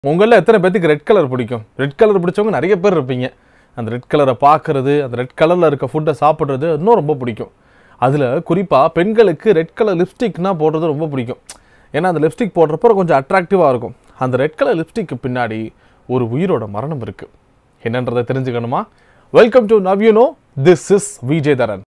உங்களில் எத்தனை பேத்துக்கு ரெட் கலர் பிடிக்கும் ரெட் கலர் பிடிச்சவங்க நிறைய பேர் இருப்பீங்க அந்த ரெட் கலரை பார்க்கறது அந்த ரெட் கலரில் இருக்க ஃபுட்டை சாப்பிட்றது இன்னும் ரொம்ப பிடிக்கும் அதில் குறிப்பாக பெண்களுக்கு ரெட் கலர் லிப்ஸ்டிக்னா போடுறது ரொம்ப பிடிக்கும் ஏன்னா அந்த லிப்ஸ்டிக் போடுறப்போ கொஞ்சம் அட்ராக்டிவாக இருக்கும் அந்த ரெட் கலர் லிப்ஸ்டிக்கு பின்னாடி ஒரு உயிரோட மரணம் இருக்குது என்னன்றதை தெரிஞ்சுக்கணுமா welcome to now you know this is Vijay Dharan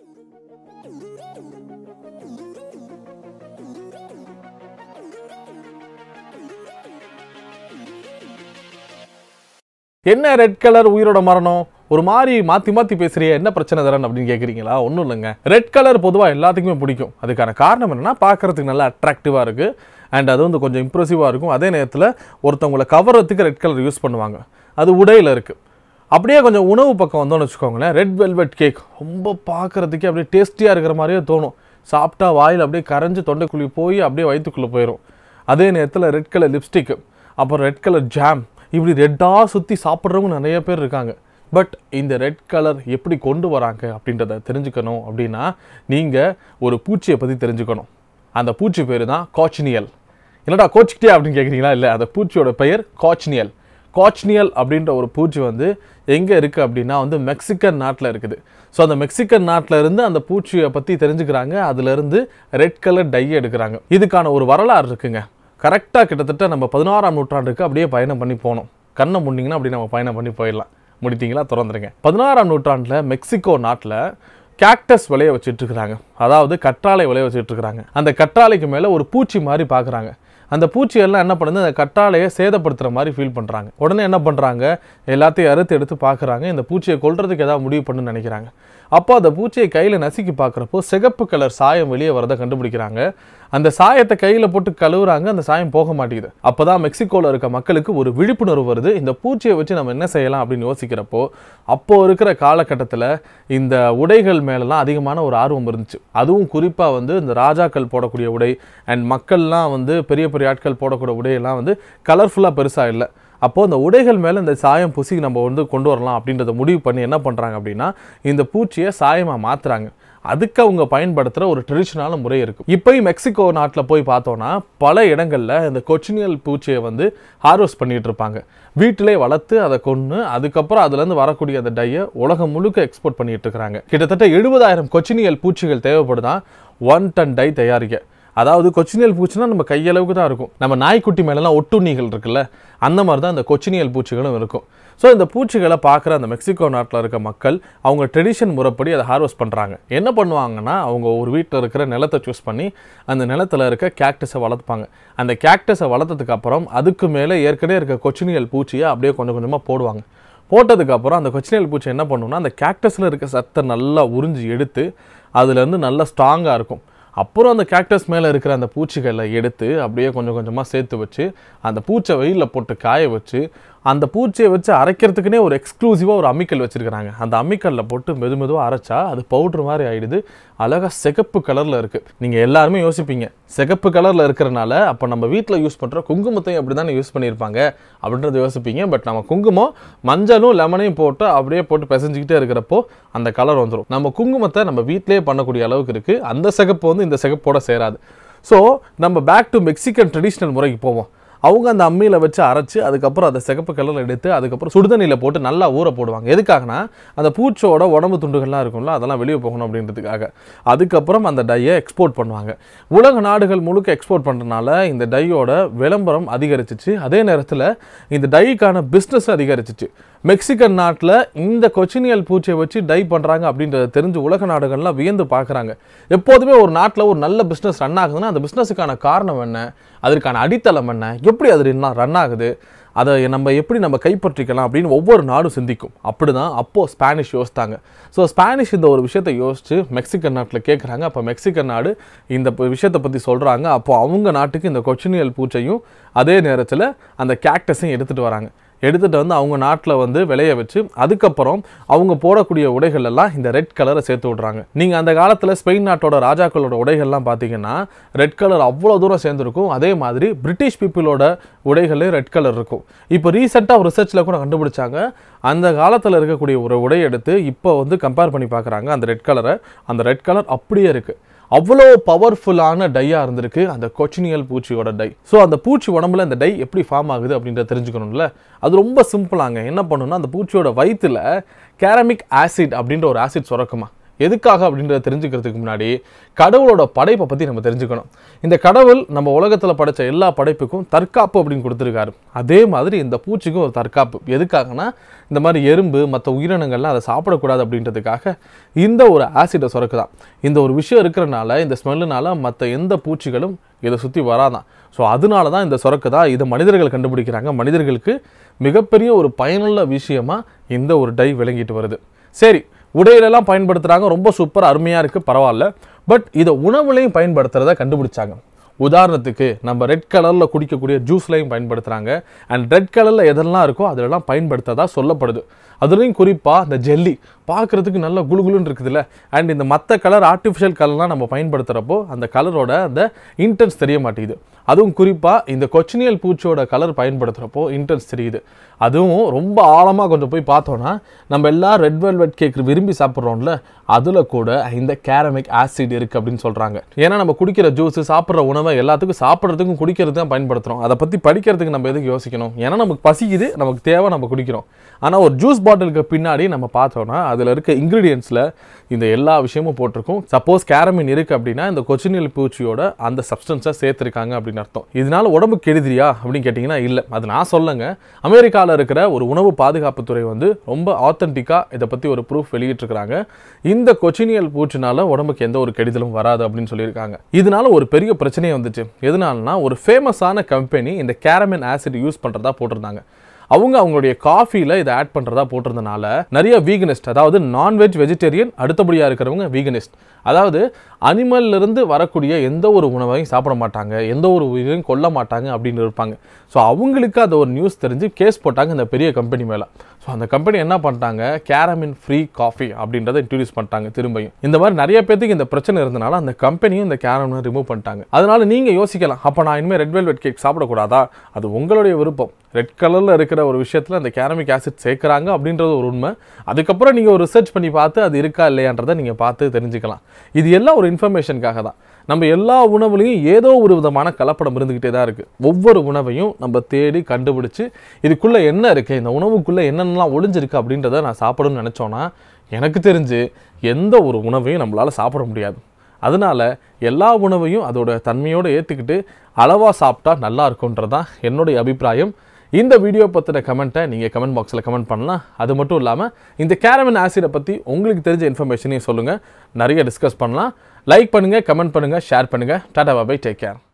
என்ன ரெட் கலர் உயிரோட மரணம் ஒரு மாதிரி மாற்றி மாற்றி பேசுறிய என்ன பிரச்சனை தரன் அப்படின்னு கேட்குறீங்களா ஒன்றும் இல்லைங்க ரெட் கலர் பொதுவாக எல்லாத்துக்குமே பிடிக்கும் அதுக்கான காரணம் என்னன்னா பார்க்கறதுக்கு நல்லா அட்ராக்டிவாக இருக்குது அண்ட் அது வந்து கொஞ்சம் இம்ப்ரெசிவாக இருக்கும் அதே நேரத்தில் ஒருத்தவங்களை கவர்றதுக்கு ரெட் கலர் யூஸ் பண்ணுவாங்க அது உடையில் இருக்குது அப்படியே கொஞ்சம் உணவு பக்கம் வந்தோம்னு வச்சுக்கோங்களேன் ரெட் வெல்வெட் கேக் ரொம்ப பார்க்கறதுக்கே அப்படியே டேஸ்டியாக இருக்கிற மாதிரியே தோணும் சாப்பிட்டா வாயில் அப்படியே கரைஞ்சு தொண்டைக்குள்ளி போய் அப்படியே வயிற்றுக்குள்ளே போயிடும் அதே நேரத்தில் ரெட் கலர் லிப்ஸ்டிக்கு அப்புறம் ரெட் கலர் ஜாம் இப்படி ரெட்டாக சுற்றி சாப்பிட்றவங்க நிறைய பேர் இருக்காங்க பட் இந்த ரெட் கலர் எப்படி கொண்டு வராங்க அப்படின்றத தெரிஞ்சுக்கணும் அப்படின்னா நீங்கள் ஒரு பூச்சியை பற்றி தெரிஞ்சுக்கணும் அந்த பூச்சி பேர் தான் காச்சினியல் என்னடா கோச்சிக்கிட்டே அப்படின்னு கேட்குறீங்களா இல்லை அந்த பூச்சியோட பெயர் காச்னியல் காச்னியல் அப்படின்ற ஒரு பூச்சி வந்து எங்கே இருக்குது அப்படின்னா வந்து மெக்சிகன் நாட்டில் இருக்குது ஸோ அந்த மெக்சிகன் நாட்டில் இருந்து அந்த பூச்சியை பற்றி தெரிஞ்சுக்கிறாங்க அதுலேருந்து ரெட் கலர் டை எடுக்கிறாங்க இதுக்கான ஒரு வரலாறு இருக்குங்க கரெக்டாக கிட்டத்தட்ட நம்ம பதினாறாம் நூற்றாண்டுக்கு அப்படியே பயணம் பண்ணி போனோம் கண்ணை முன்னிங்கன்னா அப்படி நம்ம பயணம் பண்ணி போயிடலாம் முடித்தீங்களா திறந்துருங்க பதினாறாம் நூற்றாண்டில் மெக்சிகோ நாட்டில் கேக்டஸ் விளைய வச்சுட்டு இருக்கிறாங்க அதாவது கற்றாழை விளைய வச்சுட்டு இருக்கிறாங்க அந்த கற்றாழைக்கு மேலே ஒரு பூச்சி மாதிரி பார்க்குறாங்க அந்த பூச்சி எல்லாம் என்ன பண்ணுது அந்த கற்றாழையை சேதப்படுத்துகிற மாதிரி ஃபீல் பண்ணுறாங்க உடனே என்ன பண்ணுறாங்க எல்லாத்தையும் அறுத்து எடுத்து பார்க்குறாங்க இந்த பூச்சியை கொல்றதுக்கு ஏதாவது முடிவு பண்ணுன்னு நினைக்கிறாங்க அப்போ அந்த பூச்சியை கையில் நசுக்கி பார்க்குறப்போ சிகப்பு கலர் சாயம் வெளியே வரதை கண்டுபிடிக்கிறாங்க அந்த சாயத்தை கையில் போட்டு கழுவுறாங்க அந்த சாயம் போக மாட்டேங்குது அப்போ தான் மெக்சிகோவில் இருக்க மக்களுக்கு ஒரு விழிப்புணர்வு வருது இந்த பூச்சியை வச்சு நம்ம என்ன செய்யலாம் அப்படின்னு யோசிக்கிறப்போ அப்போது இருக்கிற காலகட்டத்தில் இந்த உடைகள் மேலெலாம் அதிகமான ஒரு ஆர்வம் இருந்துச்சு அதுவும் குறிப்பாக வந்து இந்த ராஜாக்கள் போடக்கூடிய உடை அண்ட் மக்கள்லாம் வந்து பெரிய பெரிய ஆட்கள் போடக்கூடிய உடையெல்லாம் வந்து கலர்ஃபுல்லாக பெருசாக இல்லை அப்போது இந்த உடைகள் மேலே இந்த சாயம் பூசி நம்ம வந்து கொண்டு வரலாம் அப்படின்றத முடிவு பண்ணி என்ன பண்ணுறாங்க அப்படின்னா இந்த பூச்சியை சாயமாக மாற்றுறாங்க அதுக்கு அவங்க பயன்படுத்துகிற ஒரு ட்ரெடிஷ்னலான முறை இருக்கும் இப்போயும் மெக்சிகோ நாட்டில் போய் பார்த்தோன்னா பல இடங்களில் இந்த கொச்சினியல் பூச்சியை வந்து ஹார்வெஸ்ட் பண்ணிட்டு இருப்பாங்க வீட்டிலே வளர்த்து அதை கொன்று அதுக்கப்புறம் அதுலேருந்து வரக்கூடிய அந்த டையை உலகம் முழுக்க எக்ஸ்போர்ட் பண்ணிட்டு இருக்கிறாங்க கிட்டத்தட்ட எழுபதாயிரம் கொச்சினியல் பூச்சிகள் தேவைப்படுதான் ஒன் டன் டை தயாரிக்க அதாவது கொச்சினியல் பூச்சினா நம்ம கையளவுக்கு தான் இருக்கும் நம்ம நாய்க்குட்டி மேலெல்லாம் ஒட்டுண்ணிகள் இருக்குல்ல அந்த மாதிரி தான் இந்த கொச்சினியல் பூச்சிகளும் இருக்கும் ஸோ இந்த பூச்சிகளை பார்க்குற அந்த மெக்சிகோ நாட்டில் இருக்க மக்கள் அவங்க ட்ரெடிஷன் முறைப்படி அதை ஹார்வெஸ்ட் பண்ணுறாங்க என்ன பண்ணுவாங்கன்னா அவங்க ஒரு வீட்டில் இருக்கிற நிலத்தை சூஸ் பண்ணி அந்த நிலத்தில் இருக்க கேக்டஸை வளர்த்துப்பாங்க அந்த கேக்டஸை வளர்த்ததுக்கு அப்புறம் அதுக்கு மேலே ஏற்கனவே இருக்க கொச்சினியல் பூச்சியை அப்படியே கொஞ்சம் கொஞ்சமாக போடுவாங்க போட்டதுக்கப்புறம் அந்த கொச்சினியல் பூச்சி என்ன பண்ணுன்னா அந்த கேக்டஸில் இருக்க சத்தை நல்லா உறிஞ்சி எடுத்து அதுலேருந்து நல்லா ஸ்ட்ராங்காக இருக்கும் அப்புறம் அந்த கேக்டஸ் மேலே இருக்கிற அந்த பூச்சிகளை எடுத்து அப்படியே கொஞ்சம் கொஞ்சமாக சேர்த்து வச்சு அந்த பூச்சை வெயிலில் போட்டு காய வச்சு அந்த பூச்சியை வச்சு அரைக்கிறதுக்குனே ஒரு எக்ஸ்க்ளூசிவாக ஒரு அம்மிக்கல் வச்சுருக்கிறாங்க அந்த அம்மிக்கல்லில் போட்டு மெது மெதுவாக அரைச்சா அது பவுட்ரு மாதிரி ஆகிடுது அழகாக சிகப்பு கலரில் இருக்குது நீங்கள் எல்லாருமே யோசிப்பீங்க சிகப்பு கலரில் இருக்கிறனால அப்போ நம்ம வீட்டில் யூஸ் பண்ணுற குங்குமத்தையும் அப்படி தானே யூஸ் பண்ணியிருப்பாங்க அப்படின்றத யோசிப்பீங்க பட் நம்ம குங்குமம் மஞ்சளும் லெமனையும் போட்டு அப்படியே போட்டு பிசைஞ்சிக்கிட்டே இருக்கிறப்போ அந்த கலர் வந்துடும் நம்ம குங்குமத்தை நம்ம வீட்டிலேயே பண்ணக்கூடிய அளவுக்கு இருக்குது அந்த சிகப்பு வந்து இந்த சிகப்போட சேராது ஸோ நம்ம பேக் டு மெக்சிகன் ட்ரெடிஷ்னல் முறைக்கு போவோம் அவங்க அந்த அம்மியில் வச்சு அரைச்சி அதுக்கப்புறம் அதை சிகப்பு கலரில் எடுத்து அதுக்கப்புறம் சுடுதண்ணியில் போட்டு நல்லா ஊற போடுவாங்க எதுக்காகனா அந்த பூச்சோட உடம்பு துண்டுகள்லாம் இருக்கும்ல அதெல்லாம் வெளியே போகணும் அப்படின்றதுக்காக அதுக்கப்புறம் அந்த டையை எக்ஸ்போர்ட் பண்ணுவாங்க உலக நாடுகள் முழுக்க எக்ஸ்போர்ட் பண்ணுறதுனால இந்த டையோட விளம்பரம் அதிகரிச்சிச்சு அதே நேரத்தில் இந்த டைக்கான பிஸ்னஸ் அதிகரிச்சிச்சு மெக்சிகன் நாட்டில் இந்த கொச்சினியல் பூச்சியை வச்சு டை பண்ணுறாங்க அப்படின்றத தெரிஞ்சு உலக நாடுகள்லாம் வியந்து பார்க்குறாங்க எப்போதுமே ஒரு நாட்டில் ஒரு நல்ல பிஸ்னஸ் ரன் ஆகுதுன்னா அந்த பிஸ்னஸுக்கான காரணம் என்ன அதற்கான அடித்தளம் என்ன எப்படி அது ரன் ஆகுது அதை நம்ம எப்படி நம்ம கைப்பற்றிக்கலாம் அப்படின்னு ஒவ்வொரு நாடும் சிந்திக்கும் அப்படி தான் அப்போது ஸ்பானிஷ் யோசித்தாங்க ஸோ ஸ்பானிஷ் இந்த ஒரு விஷயத்தை யோசித்து மெக்சிகன் நாட்டில் கேட்குறாங்க அப்போ மெக்சிகன் நாடு இந்த ப- விஷயத்தை பற்றி சொல்கிறாங்க அப்போ அவங்க நாட்டுக்கு இந்த கொச்சினியல் பூச்சையும் அதே நேரத்தில் அந்த கேக்டஸையும் எடுத்துகிட்டு வராங்க எடுத்துகிட்டு வந்து அவங்க நாட்டில் வந்து விளைய வச்சு அதுக்கப்புறம் அவங்க போடக்கூடிய உடைகள் எல்லாம் இந்த ரெட் கலரை சேர்த்து விட்றாங்க நீங்கள் அந்த காலத்தில் ஸ்பெயின் நாட்டோட ராஜாக்களோட உடைகள்லாம் பார்த்தீங்கன்னா ரெட் கலர் அவ்வளோ தூரம் சேர்ந்துருக்கும் அதே மாதிரி பிரிட்டிஷ் பீப்புளோட உடைகள்லேயும் ரெட் கலர் இருக்கும் இப்போ ரீசெண்டாக ஒரு ரிசர்ச்சில் கூட கண்டுபிடிச்சாங்க அந்த காலத்தில் இருக்கக்கூடிய ஒரு உடை எடுத்து இப்போ வந்து கம்பேர் பண்ணி பார்க்குறாங்க அந்த ரெட் கலரை அந்த ரெட் கலர் அப்படியே இருக்குது அவ்வளோ பவர்ஃபுல்லான டையாக இருந்திருக்கு அந்த கொச்சினியல் பூச்சியோட டை ஸோ அந்த பூச்சி உடம்புல இந்த டை எப்படி ஃபார்ம் ஆகுது அப்படின்றத தெரிஞ்சுக்கணும்ல அது ரொம்ப சிம்பிளாங்க என்ன பண்ணுன்னா அந்த பூச்சியோட வயித்துல கேரமிக் ஆசிட் அப்படின்ற ஒரு ஆசிட் சுரக்குமா எதுக்காக அப்படின்றத தெரிஞ்சுக்கிறதுக்கு முன்னாடி கடவுளோட படைப்பை பற்றி நம்ம தெரிஞ்சுக்கணும் இந்த கடவுள் நம்ம உலகத்தில் படைச்ச எல்லா படைப்புக்கும் தற்காப்பு அப்படின்னு கொடுத்துருக்காரு அதே மாதிரி இந்த பூச்சிக்கும் ஒரு தற்காப்பு எதுக்காகனா இந்த மாதிரி எறும்பு மற்ற உயிரினங்கள்லாம் அதை சாப்பிடக்கூடாது அப்படின்றதுக்காக இந்த ஒரு ஆசிடை சுரக்குதான் இந்த ஒரு விஷயம் இருக்கிறனால இந்த ஸ்மெல்லுனால மற்ற எந்த பூச்சிகளும் இதை சுற்றி வராதான் ஸோ அதனால தான் இந்த சுரக்கு தான் இதை மனிதர்கள் கண்டுபிடிக்கிறாங்க மனிதர்களுக்கு மிகப்பெரிய ஒரு பயனுள்ள விஷயமா இந்த ஒரு டை விளங்கிட்டு வருது சரி உடையிலெல்லாம் பயன்படுத்துகிறாங்க ரொம்ப சூப்பர் அருமையாக இருக்குது பரவாயில்ல பட் இதை உணவுலையும் பயன்படுத்துகிறத கண்டுபிடிச்சாங்க உதாரணத்துக்கு நம்ம ரெட் கலரில் குடிக்கக்கூடிய ஜூஸ்லையும் பயன்படுத்துகிறாங்க அண்ட் ரெட் கலரில் எதெல்லாம் இருக்கோ அதிலெல்லாம் பயன்படுத்ததா சொல்லப்படுது அதுலேயும் குறிப்பாக இந்த ஜெல்லி பார்க்குறதுக்கு நல்ல குளுகுலுன்னு இருக்குதுல்ல அண்ட் இந்த மற்ற கலர் ஆர்டிஃபிஷியல் கலர்லாம் நம்ம பயன்படுத்துகிறப்போ அந்த கலரோட அந்த இன்டென்ஸ் தெரிய மாட்டேங்குது அதுவும் குறிப்பாக இந்த கொச்சினியல் பூச்சியோட கலர் பயன்படுத்துகிறப்போ இன்டென்ஸ் தெரியுது அதுவும் ரொம்ப ஆழமாக கொஞ்சம் போய் பார்த்தோன்னா நம்ம எல்லாம் ரெட் வெல்வெட் கேக் விரும்பி சாப்பிட்றோம்ல அதில் கூட இந்த கேரமிக் ஆசிட் இருக்குது அப்படின்னு சொல்கிறாங்க ஏன்னா நம்ம குடிக்கிற ஜூஸ் சாப்பிட்ற உணவை எல்லாத்துக்கும் சாப்பிட்றதுக்கும் குடிக்கிறது தான் பயன்படுத்துகிறோம் அதை பற்றி படிக்கிறதுக்கு நம்ம எதுக்கு யோசிக்கணும் ஏன்னா நமக்கு பசிக்குது நமக்கு தேவை நம்ம குடிக்கிறோம் ஆனால் ஒரு ஜூஸ் பாட்டிலுக்கு பின்னாடி நம்ம பார்த்தோன்னா அதில் இருக்க இன்க்ரீடியன்ஸில் இந்த எல்லா விஷயமும் போட்டிருக்கும் சப்போஸ் கேரமின் இருக்குது அப்படின்னா இந்த கொச்சினியல் பூச்சியோட அந்த சப்ஸ்டன்ஸை சேர்த்துருக்காங்க அப்படின்னு அர்த்தம் இதனால உடம்பு கெடுதிரியா அப்படின்னு கேட்டிங்கன்னா இல்லை அது நான் சொல்லுங்க அமெரிக்காவில் இருக்கிற ஒரு உணவு பாதுகாப்புத்துறை வந்து ரொம்ப ஆத்தென்டிக்காக இதை பற்றி ஒரு ப்ரூஃப் வெளியிட்டிருக்கிறாங்க இந்த கொச்சினியல் பூச்சினால உடம்புக்கு எந்த ஒரு கெடுதலும் வராது அப்படின்னு சொல்லியிருக்காங்க இதனால ஒரு பெரிய பிரச்சனையே வந்துச்சு எதனாலனா ஒரு ஃபேமஸான கம்பெனி இந்த கேரமின் ஆசிட் யூஸ் பண்ணுறதா போட்டிருந்தாங்க அவங்க அவங்களுடைய காஃபியில் இதை ஆட் பண்ணுறதா போட்டிருந்தனால நிறைய வீகனிஸ்ட் அதாவது நான்வெஜ் வெஜிடேரியன் அடுத்தபடியாக இருக்கிறவங்க வீகனிஸ்ட் அதாவது அனிமல்ல இருந்து வரக்கூடிய எந்த ஒரு உணவையும் சாப்பிட மாட்டாங்க எந்த ஒரு உயிரையும் கொல்ல மாட்டாங்க அப்படின்னு இருப்பாங்க ஸோ அவங்களுக்கு அது ஒரு நியூஸ் தெரிஞ்சு கேஸ் போட்டாங்க இந்த பெரிய கம்பெனி மேலே ஸோ அந்த கம்பெனி என்ன பண்ணிட்டாங்க கேரமின் ஃப்ரீ காஃபி அப்படின்றத இன்ட்ரடியூஸ் பண்ணிட்டாங்க திரும்பியும் இந்த மாதிரி நிறைய பேத்துக்கு இந்த பிரச்சனை இருந்தனால அந்த கம்பெனியும் இந்த கேரமினை ரிமூவ் பண்ணிட்டாங்க அதனால நீங்கள் யோசிக்கலாம் அப்போ நான் இனிமேல் ரெட் வெல்வெட் கேக் சாப்பிடக்கூடாதா அது உங்களுடைய விருப்பம் ரெட் கலரில் இருக்கிற ஒரு விஷயத்தில் அந்த கேரமிக் ஆசிட் சேர்க்குறாங்க அப்படின்றது ஒரு உண்மை அதுக்கப்புறம் நீங்கள் ஒரு ரிசர்ச் பண்ணி பார்த்து அது இருக்கா இல்லையான்றதை நீங்கள் பார்த்து தெரிஞ்சுக்கலாம் இது எல்லாம் ஒரு இன்ஃபர்மேஷனுக்காக தான் நம்ம எல்லா உணவுலையும் ஏதோ ஒரு விதமான கலப்படம் இருந்துக்கிட்டே தான் இருக்குது ஒவ்வொரு உணவையும் நம்ம தேடி கண்டுபிடிச்சு இதுக்குள்ளே என்ன இருக்குது இந்த உணவுக்குள்ளே என்னென்னலாம் ஒளிஞ்சிருக்கு அப்படின்றத நான் சாப்பிடணும்னு நினச்சோன்னா எனக்கு தெரிஞ்சு எந்த ஒரு உணவையும் நம்மளால் சாப்பிட முடியாது அதனால எல்லா உணவையும் அதோட தன்மையோடு ஏற்றுக்கிட்டு அளவாக சாப்பிட்டா நல்லா இருக்கும்ன்றது தான் என்னுடைய அபிப்பிராயம் இந்த வீடியோ பற்றின கமெண்ட்டை நீங்கள் கமெண்ட் பாக்ஸில் கமெண்ட் பண்ணலாம் அது மட்டும் இல்லாமல் இந்த கேரமின் ஆசிடை பற்றி உங்களுக்கு தெரிஞ்ச இன்ஃபர்மேஷனையும் சொல்லுங்கள் நிறைய டிஸ்கஸ் பண்ணலாம் லைக் பண்ணுங்கள் கமெண்ட் பண்ணுங்கள் ஷேர் பண்ணுங்கள் டாடா பாய் டேக் கேர்